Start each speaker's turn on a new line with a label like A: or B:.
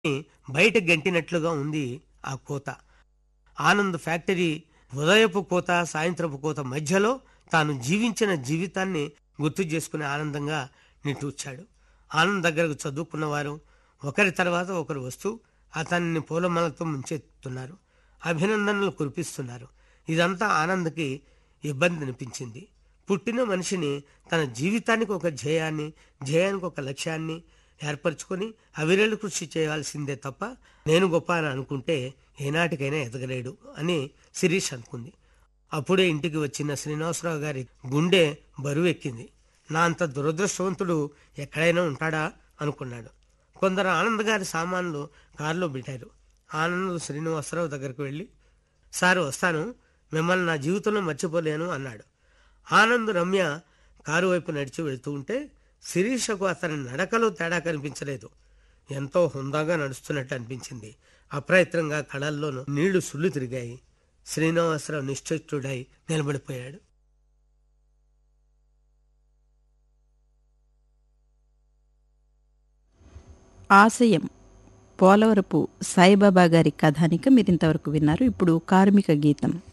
A: బయట గంటినట్లుగా ఉంది ఆ కోత ఆనంద్ ఫ్యాక్టరీ ఉదయపు కోత సాయంత్రపు కోత మధ్యలో తాను జీవించిన జీవితాన్ని గుర్తు చేసుకునే ఆనందంగా నిట్టూర్చాడు ఆనంద్ దగ్గరకు చదువుకున్నవారు ఒకరి తర్వాత ఒకరు వస్తూ అతన్ని పూలమాలతో ముంచెత్తున్నారు అభినందనలు కురిపిస్తున్నారు ఇదంతా ఆనంద్కి ఇబ్బంది అనిపించింది పుట్టిన మనిషిని తన జీవితానికి ఒక ధ్యేయాన్ని ధ్యేయానికి ఒక లక్ష్యాన్ని ఏర్పరచుకొని అవిరేలు కృషి చేయాల్సిందే తప్ప నేను గొప్ప అని అనుకుంటే ఏనాటికైనా ఎదగలేడు అని శిరీష్ అనుకుంది అప్పుడే ఇంటికి వచ్చిన శ్రీనివాసరావు గారి గుండె బరువెక్కింది నా అంత దురదృష్టవంతుడు ఎక్కడైనా ఉంటాడా అనుకున్నాడు కొందరు ఆనంద్ గారి సామాన్లు కారులో పెట్టారు ఆనంద్ శ్రీనివాసరావు దగ్గరికి వెళ్ళి సార్ వస్తాను మిమ్మల్ని నా జీవితంలో మర్చిపోలేను అన్నాడు ఆనంద్ రమ్య కారు వైపు నడిచి వెళ్తూ ఉంటే శిరీషకు అతని నడకలో తేడా కనిపించలేదు ఎంతో హుందాగా నడుస్తున్నట్టు అనిపించింది అప్రయత్నంగా కళల్లోనూ నీళ్లు సుళ్ళు తిరిగాయి శ్రీనివాసరావు నిశ్చయుడై నిలబడిపోయాడు
B: ఆశయం పోలవరపు సాయిబాబా గారి కథానిక మీరింతవరకు విన్నారు ఇప్పుడు కార్మిక గీతం